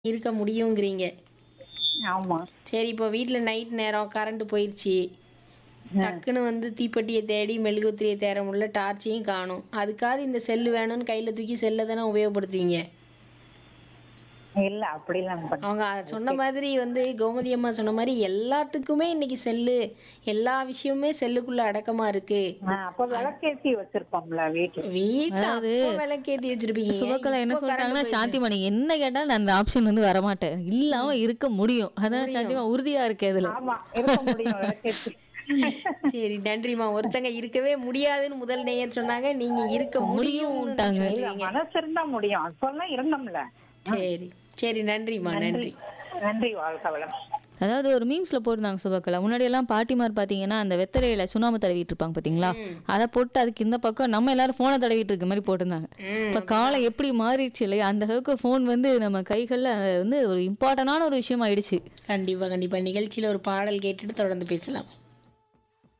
இருக்க முடியுங்கிறீங்க. ஆமா. சரி இப்போ வீட்ல நைட் நேரம் கரண்ட் போயிருச்சு. டக்குன்னு வந்து தீப்பெட்டிய தேடி மெழுகுவர்த்திய தேட முடியல, டார்ச்சையும் காணோம். அதுக்காவது இந்த செல்லு வேணும்னு கையில தூக்கி செல்ல தானே உபயோகப்படுத்துவீங்க. இல்ல அப்படிலாம் பண்ண அவங்க சொன்ன மாதிரி வந்து கோமதி அம்மா சொன்ன மாதிரி எல்லாத்துக்குமே இன்னைக்கு செல்லு எல்லா விஷயமுமே செல்லுக்குள்ள அடக்கமா இருக்கு. ஆ, அப்ப விளக்கேத்தி வச்சிருப்போம்ல வீட்டுல வீட்ல அதாவது அப்போ விளக்கேத்தி வச்சிருப்பீங்க. சுபக்கலா என்ன இப்போ current சொல்றாங்கன்னா போயிடுது. சாந்திமணி என்ன கேட்டாலும் நான் அந்த ஆப்ஷன் வந்து வரமாட்டேன் இல்லாம இருக்க முடியும் அதான் சாந்திமா உறுதியா இருக்கு அதுல ஆமா இருக்க முடியும் விளக்கேத்தி சரி நன்றிம்மா ஒருத்தங்க இருக்கவே முடியாதுன்னு முதல் நேயர் சொன்னாங்க நீங்க இருக்க முடியும்ட்டாங்க. முடியும் இல்ல மனசு இருந்தா முடியும் அப்பெல்லாம் இருந்தோம்ல சரி சரி நன்றிம்மா நன்றி நன்றி வாழ்க வளம் அதாவது ஒரு மீம்ஸ்ல போட்டிருந்தாங்க சுபக்கலா முன்னாடி எல்லாம் பாட்டிமார் பாத்தீங்கன்னா அந்த வெத்தலையில சுண்ணாம்பு தடவிட்டு இருப்பாங்க பாத்தீங்களா அதை போட்டு அதுக்கு இந்த பக்கம் நம்ம எல்லாரும் போனை தடவிட்டு இருக்க மாதிரி போட்டிருந்தாங்க இப்ப காலம் எப்படி மாறிடுச்சு இல்லையா அந்த அளவுக்கு போன் வந்து நம்ம கைகள்ல வந்து ஒரு இம்பார்ட்டன்டான ஒரு விஷயம் ஆயிடுச்சு கண்டிப்பா கண்டிப்பா நிகழ்ச்சியில ஒரு பாடல் கேட்டுட்டு தொடர்ந்து பேசலாம்